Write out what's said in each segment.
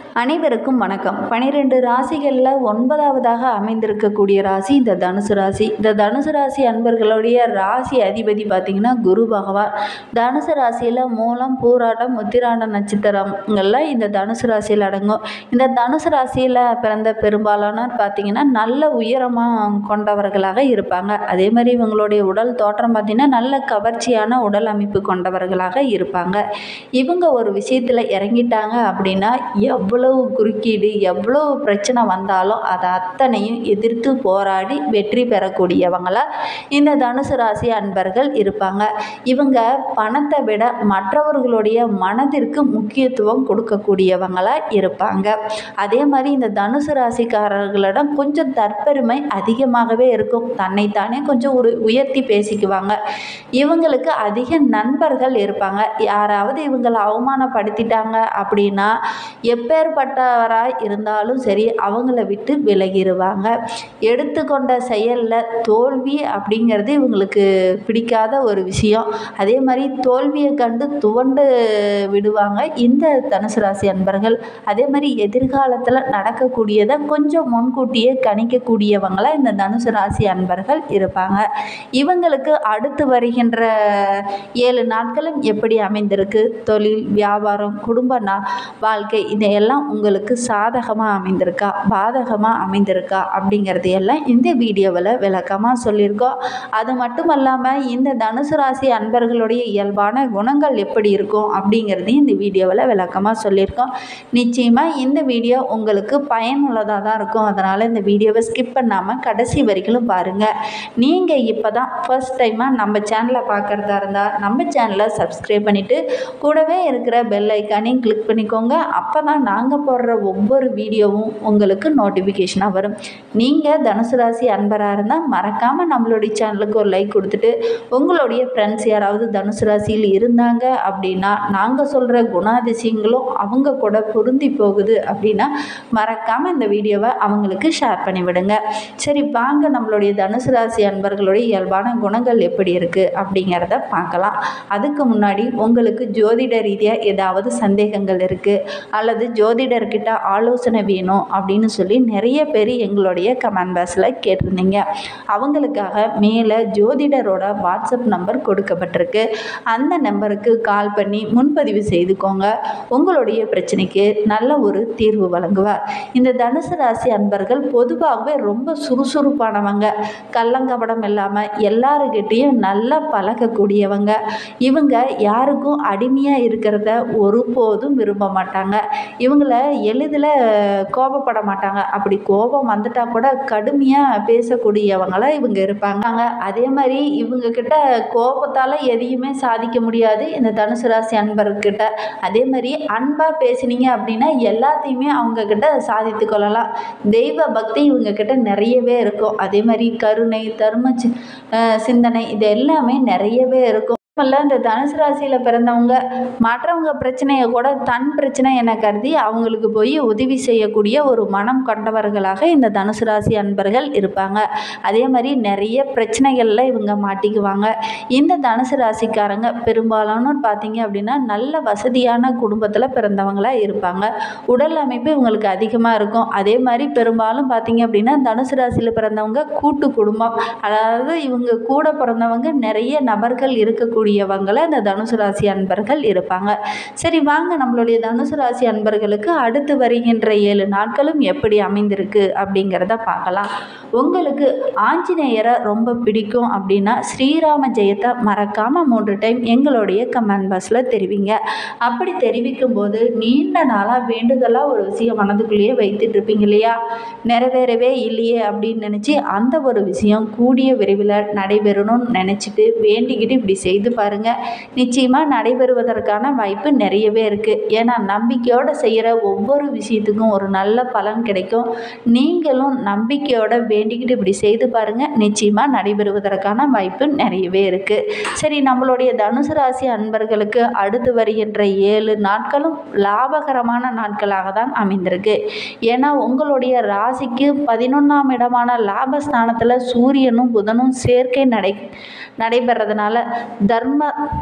அனைவருக்கும் வணக்கம் பனிரெண்டு ராசிகளில் ஒன்பதாவதாக அமைந்திருக்கக்கூடிய ராசி இந்த தனுசு ராசி இந்த தனுசு ராசி அன்பர்களுடைய ராசி அதிபதி பார்த்திங்கன்னா குரு பகவான் தனுசு ராசியில் மூலம் பூராடம் முத்திராடம் நட்சத்திரங்கள்லாம் இந்த தனுசு ராசியில் அடங்கும் இந்த தனுசு ராசியில் பிறந்த பெரும்பாலானோர் பார்த்திங்கன்னா நல்ல உயரமாக கொண்டவர்களாக இருப்பாங்க அதே மாதிரி இவங்களுடைய உடல் தோற்றம் பார்த்திங்கன்னா நல்ல கவர்ச்சியான உடல் அமைப்பு கொண்டவர்களாக இருப்பாங்க இவங்க ஒரு விஷயத்தில் இறங்கிட்டாங்க அப்படின்னா எவ்வளவு குறுக்கீடு எவ்வளவு பிரச்சனை வந்தாலும் அதை அத்தனையும் எதிர்த்து போராடி வெற்றி பெறக்கூடியவங்களா இந்த தனுசு ராசி அன்பர்கள் இருப்பாங்க இவங்க பணத்தை விட மற்றவர்களுடைய மனதிற்கு முக்கியத்துவம் கொடுக்கக்கூடியவங்களா இருப்பாங்க அதே மாதிரி இந்த தனுசு ராசிக்காரர்களிடம் கொஞ்சம் தற்பெருமை அதிகமாகவே இருக்கும் தன்னைத்தானே கொஞ்சம் ஒரு உயர்த்தி பேசிக்குவாங்க இவங்களுக்கு அதிக நண்பர்கள் இருப்பாங்க யாராவது இவங்களை அவமானப்படுத்திட்டாங்க அப்படின்னா எப்பேற்பட்டவராக இருந்தாலும் சரி அவங்கள விட்டு விலகிடுவாங்க எடுத்துக்கொண்ட செயலில் தோல்வி அப்படிங்கிறது இவங்களுக்கு பிடிக்காத ஒரு விஷயம் அதே மாதிரி தோல்வியை கண்டு துவண்டு விடுவாங்க இந்த தனுசு ராசி அன்பர்கள் அதே மாதிரி எதிர்காலத்தில் நடக்கக்கூடியதை கொஞ்சம் முன்கூட்டியே கணிக்கக்கூடியவங்களாக இந்த தனுசு ராசி அன்பர்கள் இருப்பாங்க இவங்களுக்கு அடுத்து வருகின்ற ஏழு நாட்களும் எப்படி அமைந்திருக்கு தொழில் வியாபாரம் குடும்ப நா வாழ்க்கை இதையெல்லாம் உங்களுக்கு சாதகமாக அமைந்திருக்கா பாதகமாக அமைந்திருக்கா அப்படிங்கிறது எல்லாம் இந்த வீடியோவில் விளக்கமாக சொல்லியிருக்கோம் அது மட்டும் இல்லாமல் இந்த தனுசு ராசி அன்பர்களுடைய இயல்பான குணங்கள் எப்படி இருக்கும் அப்படிங்கிறதையும் இந்த வீடியோவில் விளக்கமாக சொல்லியிருக்கோம் நிச்சயமாக இந்த வீடியோ உங்களுக்கு பயனுள்ளதாக தான் இருக்கும் அதனால் இந்த வீடியோவை ஸ்கிப் பண்ணாமல் கடைசி வரைக்கும் பாருங்கள் நீங்கள் இப்போ தான் ஃபர்ஸ்ட் டைமாக நம்ம சேனலை பார்க்குறதா இருந்தால் நம்ம சேனலை சப்ஸ்கிரைப் பண்ணிவிட்டு கூடவே இருக்கிற பெல் ஐக்கானையும் கிளிக் பண்ணிக்கோங்க அப்போ தான் நாங்கள் போடுற ஒவ்வொரு வீடியோவும் உங்களுக்கு நோட்டிஃபிகேஷனாக வரும் நீங்கள் தனுசு ராசி அன்பராக இருந்தால் மறக்காமல் நம்மளுடைய சேனலுக்கு ஒரு லைக் கொடுத்துட்டு உங்களுடைய ஃப்ரெண்ட்ஸ் யாராவது தனுசு ராசியில் இருந்தாங்க அப்படின்னா நாங்கள் சொல்கிற குணாதிசயங்களும் அவங்க கூட பொருந்தி போகுது அப்படின்னா மறக்காமல் இந்த வீடியோவை அவங்களுக்கு ஷேர் பண்ணி விடுங்க சரி வாங்க நம்மளுடைய தனுசு ராசி அன்பர்களுடைய இயல்பான குணங்கள் எப்படி இருக்குது அப்படிங்கிறத பார்க்கலாம் அதுக்கு முன்னாடி உங்களுக்கு ஜோதிட ரீதியாக ஏதாவது சந்தேகங்கள் இருக்குது அல்லது ஜோதிடர்கிட்ட ஆலோசனை வேணும் அப்படின்னு சொல்லி நிறைய பேர் எங்களுடைய கமெண்ட் பாக்ஸில் கேட்டிருந்தீங்க அவங்களுக்காக மேலே ஜோதிடரோட வாட்ஸ்அப் நம்பர் கொடுக்கப்பட்டிருக்கு அந்த நம்பருக்கு கால் பண்ணி முன்பதிவு செய்துக்கோங்க உங்களுடைய பிரச்சனைக்கு நல்ல ஒரு தீர்வு வழங்குவார் இந்த தனுசு ராசி அன்பர்கள் பொதுவாகவே ரொம்ப சுறுசுறுப்பானவங்க கள்ளங்கபடம் இல்லாமல் எல்லாருக்கிட்டேயும் நல்லா பழகக்கூடியவங்க இவங்க யாருக்கும் அடிமையாக இருக்கிறத ஒருபோதும் விரும்ப மாட்டாங்க இவங்கள எளிதில் கோபப்பட மாட்டாங்க அப்படி கோபம் வந்துட்டால் கூட கடுமையாக பேசக்கூடியவங்களாக இவங்க இருப்பாங்க அதே மாதிரி இவங்க கிட்ட கோபத்தால் எதையுமே சாதிக்க முடியாது இந்த தனுசு ராசி அன்பர்கிட்ட அதே மாதிரி அன்பாக பேசினீங்க அப்படின்னா எல்லாத்தையுமே அவங்க கிட்ட சாதித்து கொள்ளலாம் தெய்வ பக்தி இவங்க கிட்ட நிறையவே இருக்கும் அதே மாதிரி கருணை தர்ம சி- அஹ் சிந்தனை இது எல்லாமே நிறையவே இருக்கும் இல்ல இந்த தனுசு ராசியில் பிறந்தவங்க மற்றவங்க பிரச்சனையை கூட தன் பிரச்சனை என கருதி அவங்களுக்கு போய் உதவி செய்யக்கூடிய ஒரு மனம் கொண்டவர்களாக இந்த தனுசு ராசி அன்பர்கள் இருப்பாங்க அதே மாதிரி நிறைய பிரச்சனைகளில் இவங்க மாட்டிக்குவாங்க இந்த தனுசு ராசிக்காரங்க பெரும்பாலானோர் பார்த்தீங்க அப்படின்னா நல்ல வசதியான குடும்பத்தில் பிறந்தவங்களாக இருப்பாங்க உடல் அமைப்பு இவங்களுக்கு அதிகமாக இருக்கும் அதே மாதிரி பெரும்பாலும் பார்த்தீங்க அப்படின்னா தனுசு ராசியில் பிறந்தவங்க கூட்டு குடும்பம் அதாவது இவங்க கூட பிறந்தவங்க நிறைய நபர்கள் இருக்கக்கூடியவங்கள இந்த தனுசு ராசி அன்பர்கள் இருப்பாங்க சரி வாங்க நம்மளுடைய தனுசு ராசி அன்பர்களுக்கு அடுத்து வருகின்ற ஏழு நாட்களும் எப்படி அமைந்திருக்கு அப்படிங்கிறத பார்க்கலாம் உங்களுக்கு ஆஞ்சநேயரை ரொம்ப பிடிக்கும் அப்படின்னா ஸ்ரீராம ஜெயத்தை மறக்காமல் மூன்று டைம் எங்களுடைய கமெண்ட் பாக்ஸில் தெரிவிங்க அப்படி தெரிவிக்கும் போது நீண்ட நாளாக வேண்டுதலாக ஒரு விஷயம் மனதுக்குள்ளேயே வைத்துட்டு இருப்பீங்க இல்லையா நிறைவேறவே இல்லையே அப்படின்னு நினச்சி அந்த ஒரு விஷயம் கூடிய விரைவில் நடைபெறணும்னு நினச்சிட்டு வேண்டிக்கிட்டு இப்படி செய்து பாருங்கள் நிச்சயமாக நடைபெறுவதற்கான வாய்ப்பு நிறையவே இருக்குது ஏன்னா நம்பிக்கையோடு செய்கிற ஒவ்வொரு விஷயத்துக்கும் ஒரு நல்ல பலன் கிடைக்கும் நீங்களும் நம்பிக்கையோட வேண்டிக்கிட்டு இப்படி செய்து பாருங்கள் நிச்சயமாக நடைபெறுவதற்கான வாய்ப்பு நிறையவே இருக்குது சரி நம்மளுடைய தனுசு ராசி அன்பர்களுக்கு அடுத்து வருகின்ற ஏழு நாட்களும் லாபகரமான நாட்களாக தான் அமைந்திருக்கு ஏன்னா உங்களுடைய ராசிக்கு பதினொன்றாம் இடமான லாபஸ்தானத்தில் சூரியனும் புதனும் சேர்க்கை நடை நடைபெறதுனால தர்ம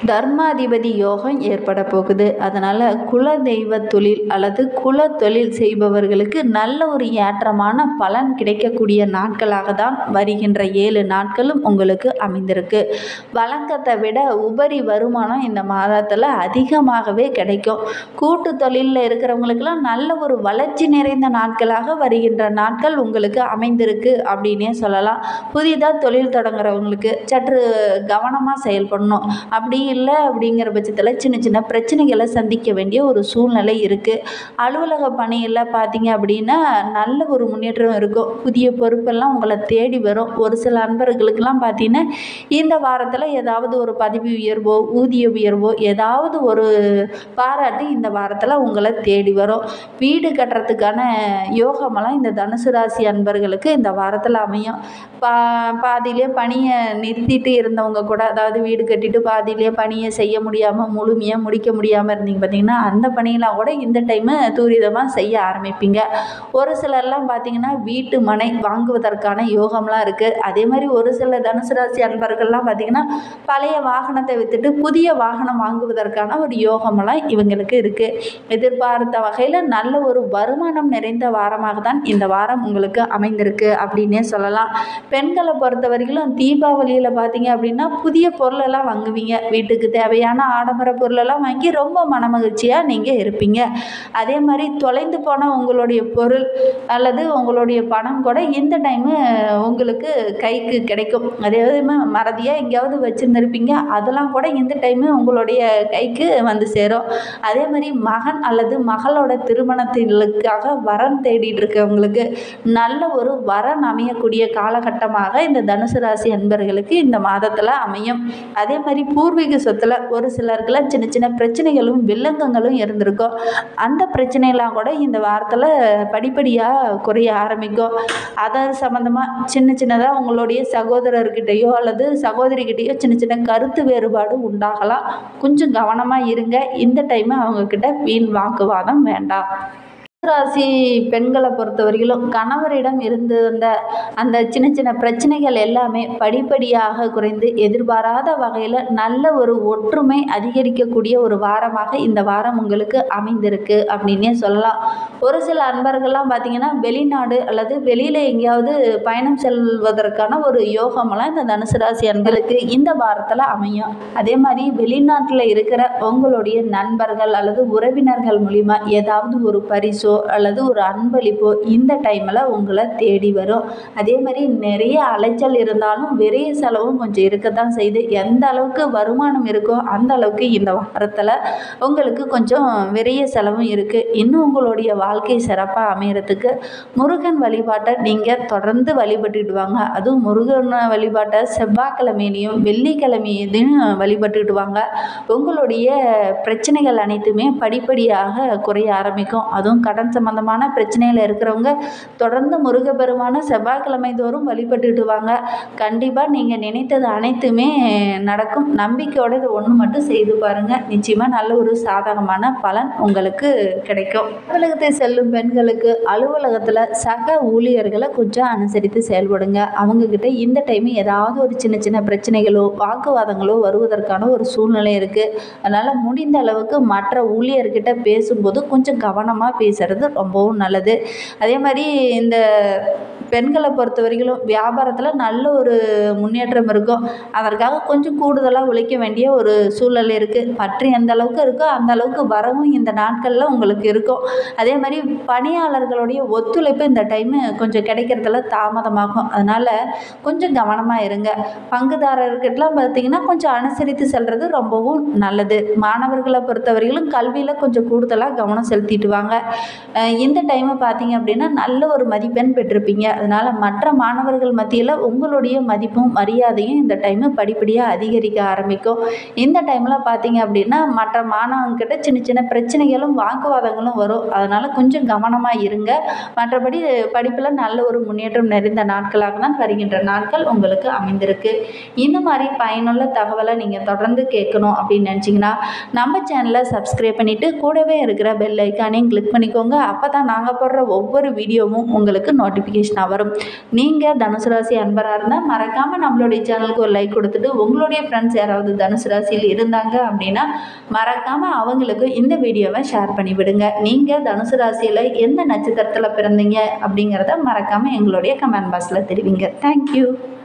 தர்மாதிபதி யோகம் ஏற்பட போகுது அதனால் குல தெய்வ தொழில் அல்லது குல தொழில் செய்பவர்களுக்கு நல்ல ஒரு ஏற்றமான பலன் கிடைக்கக்கூடிய நாட்களாக தான் வருகின்ற ஏழு நாட்களும் உங்களுக்கு அமைந்திருக்கு வழக்கத்தை விட உபரி வருமானம் இந்த மாதத்தில் அதிகமாகவே கிடைக்கும் கூட்டு தொழிலில் இருக்கிறவங்களுக்கெல்லாம் நல்ல ஒரு வளர்ச்சி நிறைந்த நாட்களாக வருகின்ற நாட்கள் உங்களுக்கு அமைந்திருக்கு அப்படின்னே சொல்லலாம் புதிதாக தொழில் தொடங்குறவங்களுக்கு சற்று கவனமாக செயல்படணும் அப்படி இல்லை அப்படிங்கிற பட்சத்தில் சின்ன சின்ன பிரச்சனைகளை சந்திக்க வேண்டிய ஒரு சூழ்நிலை இருக்குது அலுவலக பணியில் பார்த்தீங்க அப்படின்னா நல்ல ஒரு முன்னேற்றம் இருக்கும் புதிய பொறுப்பெல்லாம் உங்களை தேடி வரும் ஒரு சில அன்பர்களுக்கெல்லாம் பார்த்தீங்கன்னா இந்த வாரத்தில் ஏதாவது ஒரு பதவி உயர்வோ ஊதிய உயர்வோ ஏதாவது ஒரு பாராட்டு இந்த வாரத்தில் உங்களை தேடி வரும் வீடு கட்டுறதுக்கான யோகமெல்லாம் இந்த தனுசு ராசி அன்பர்களுக்கு இந்த வாரத்தில் அமையும் பா பாதியிலே பணியை நிறுத்திட்டு இருந்தவங்க கூட அதாவது வீடு கட்டிட்டு பாதியிலே பணியை செய்ய முடியாமல் முழுமையாக முடிக்க முடியாமல் இருந்தீங்க பார்த்தீங்கன்னா அந்த பணியெல்லாம் கூட இந்த டைமு துரிதமாக செய்ய ஆரம்பிப்பீங்க ஒரு சிலர்லாம் பார்த்தீங்கன்னா வீட்டு மனை வாங்குவதற்கான யோகம்லாம் இருக்குது அதே மாதிரி ஒரு சில தனுசு ராசி அன்பர்கள்லாம் பார்த்தீங்கன்னா பழைய வாகனத்தை விற்றுட்டு புதிய வாகனம் வாங்குவதற்கான ஒரு யோகமெல்லாம் இவங்களுக்கு இருக்குது எதிர்பார்த்த வகையில் நல்ல ஒரு வருமானம் நிறைந்த வாரமாக தான் இந்த வாரம் உங்களுக்கு அமைந்திருக்கு அப்படின்னே சொல்லலாம் பெண்களை பொறுத்த வரைக்கும் தீபாவளியில் பார்த்தீங்க அப்படின்னா புதிய பொருளெல்லாம் வாங்குவீங்க வீட்டுக்கு தேவையான ஆடம்பர பொருளெல்லாம் வாங்கி ரொம்ப மனமகிழ்ச்சியாக நீங்கள் இருப்பீங்க அதே மாதிரி தொலைந்து போன உங்களுடைய பொருள் அல்லது உங்களுடைய பணம் கூட இந்த டைமு உங்களுக்கு கைக்கு கிடைக்கும் அதே மாதிரி மறதியாக எங்கேயாவது வச்சுருந்துருப்பீங்க அதெல்லாம் கூட இந்த டைமு உங்களுடைய கைக்கு வந்து சேரும் அதே மாதிரி மகன் அல்லது மகளோட திருமணத்திற்காக வரன் தேடிட்டு இருக்கவங்களுக்கு நல்ல ஒரு வரன் அமையக்கூடிய காலகட்டமாக இந்த தனுசு ராசி அன்பர்களுக்கு இந்த மாதத்தில் அமையும் அதே மாதிரி பூர்வீக சொத்தில் ஒரு சிலருக்குலாம் சின்ன சின்ன பிரச்சனைகளும் வில்லங்கங்களும் இருந்திருக்கும் அந்த பிரச்சனையெல்லாம் கூட இந்த வாரத்தில் படிப்படியாக குறைய ஆரம்பிக்கும் அதை சம்மந்தமாக சின்ன சின்னதாக உங்களுடைய சகோதரர்கிட்டயோ அல்லது சகோதரிகிட்டேயோ சின்ன சின்ன கருத்து வேறுபாடு உண்டாகலாம் கொஞ்சம் கவனமாக இருங்க இந்த டைமு அவங்கக்கிட்ட வீண் வாக்குவாதம் வேண்டாம் ராசி பெண்களை பொறுத்த வரையிலும் கணவரிடம் இருந்து வந்த அந்த சின்ன சின்ன பிரச்சனைகள் எல்லாமே படிப்படியாக குறைந்து எதிர்பாராத வகையில் நல்ல ஒரு ஒற்றுமை அதிகரிக்கக்கூடிய ஒரு வாரமாக இந்த வாரம் உங்களுக்கு அமைந்திருக்கு அப்படின்னே சொல்லலாம் ஒரு சில அன்பர்கள்லாம் பார்த்தீங்கன்னா வெளிநாடு அல்லது வெளியில் எங்கேயாவது பயணம் செல்வதற்கான ஒரு யோகமெல்லாம் இந்த தனுசு ராசி அன்பர்களுக்கு இந்த வாரத்தில் அமையும் அதே மாதிரி வெளிநாட்டில் இருக்கிற உங்களுடைய நண்பர்கள் அல்லது உறவினர்கள் மூலிமா ஏதாவது ஒரு பரிசோ அல்லது ஒரு அன்பளிப்போ இந்த டைமில் உங்களை தேடி வரும் அதே மாதிரி நிறைய அலைச்சல் இருந்தாலும் விரைய செலவும் கொஞ்சம் இருக்கத்தான் செய்யுது எந்த அளவுக்கு வருமானம் இருக்கோ அந்த அளவுக்கு இந்த வாரத்தில் உங்களுக்கு கொஞ்சம் விரைய செலவும் இருக்குது இன்னும் உங்களுடைய வாழ்க்கை சிறப்பாக அமையறதுக்கு முருகன் வழிபாட்டை நீங்கள் தொடர்ந்து வழிபட்டுட்டு வாங்க அதுவும் முருகன் வழிபாட்டை செவ்வாய்க்கிழமையிலையும் வெள்ளிக்கிழமையிலையும் வழிபட்டுட்டு வாங்க உங்களுடைய பிரச்சனைகள் அனைத்துமே படிப்படியாக குறைய ஆரம்பிக்கும் அதுவும் கடன் சம்பந்தமான பிரச்சனையில் இருக்கிறவங்க தொடர்ந்து முருகப்பெருமான செவ்வாய்க்கிழமை தோறும் வழிபட்டுட்டு வாங்க கண்டிப்பாக நீங்கள் நினைத்தது அனைத்துமே நடக்கும் நம்பிக்கையோட இது ஒன்று மட்டும் செய்து பாருங்கள் நிச்சயமாக நல்ல ஒரு சாதகமான பலன் உங்களுக்கு கிடைக்கும் அலுவலகத்தை செல்லும் பெண்களுக்கு அலுவலகத்தில் சக ஊழியர்களை கொஞ்சம் அனுசரித்து செயல்படுங்க அவங்கக்கிட்ட இந்த டைம் ஏதாவது ஒரு சின்ன சின்ன பிரச்சனைகளோ வாக்குவாதங்களோ வருவதற்கான ஒரு சூழ்நிலை இருக்குது அதனால் முடிந்த அளவுக்கு மற்ற ஊழியர்கிட்ட பேசும்போது கொஞ்சம் கவனமாக பேசுகிறது ரொம்பவும் நல்லது அதே மாதிரி இந்த பெண்களை பொறுத்த வரைக்கும் வியாபாரத்தில் நல்ல ஒரு முன்னேற்றம் இருக்கும் அதற்காக கொஞ்சம் கூடுதலாக உழைக்க வேண்டிய ஒரு சூழல் இருக்குது பற்று எந்த அளவுக்கு இருக்கோ அந்த அளவுக்கு வரவும் இந்த நாட்களில் உங்களுக்கு இருக்கும் அதே மாதிரி பணியாளர்களுடைய ஒத்துழைப்பு இந்த டைமு கொஞ்சம் கிடைக்கிறதுல தாமதமாகும் அதனால் கொஞ்சம் கவனமாக இருங்க பங்குதாரர்கிட்டலாம் பார்த்தீங்கன்னா கொஞ்சம் அனுசரித்து செல்வது ரொம்பவும் நல்லது மாணவர்களை பொறுத்தவரையிலும் கல்வியில் கொஞ்சம் கூடுதலாக கவனம் செலுத்திட்டு வாங்க அஹ் இந்த டைமை பார்த்தீங்க அப்படின்னா நல்ல ஒரு மதிப்பெண் பெற்றிருப்பீங்க அதனால் மற்ற மாணவர்கள் மத்தியில் உங்களுடைய மதிப்பும் மரியாதையும் இந்த டைமு படிப்படியாக அதிகரிக்க ஆரம்பிக்கும் இந்த டைமில் பார்த்தீங்க அப்படின்னா மற்ற மாணவங்கிட்ட சின்ன சின்ன பிரச்சனைகளும் வாக்குவாதங்களும் வரும் அதனால் கொஞ்சம் கவனமாக இருங்க மற்றபடி படிப்பில் நல்ல ஒரு முன்னேற்றம் நிறைந்த நாட்களாக தான் வருகின்ற நாட்கள் உங்களுக்கு அமைந்திருக்கு இந்த மாதிரி பயனுள்ள தகவலை நீங்கள் தொடர்ந்து கேட்கணும் அப்படின்னு நினச்சிங்கன்னா நம்ம சேனலை சப்ஸ்கிரைப் பண்ணிவிட்டு கூடவே இருக்கிற பெல் ஐக்கானையும் கிளிக் பண்ணிக்கோங்க அப்போ தான் நாங்கள் போடுற ஒவ்வொரு வீடியோவும் உங்களுக்கு நோட்டிஃபிகேஷனாக வரும் வரும் நீங்கள் தனுசு ராசி அன்பராக இருந்தால் மறக்காமல் நம்மளுடைய சேனலுக்கு ஒரு லைக் கொடுத்துட்டு உங்களுடைய ஃப்ரெண்ட்ஸ் யாராவது தனுசு ராசியில் இருந்தாங்க அப்படின்னா மறக்காமல் அவங்களுக்கு இந்த வீடியோவை ஷேர் பண்ணி விடுங்க நீங்கள் தனுசு ராசியில் எந்த நட்சத்திரத்தில் பிறந்தீங்க அப்படிங்கிறத மறக்காமல் எங்களுடைய கமெண்ட் பாக்ஸில் தெரிவிங்க தேங்க்யூ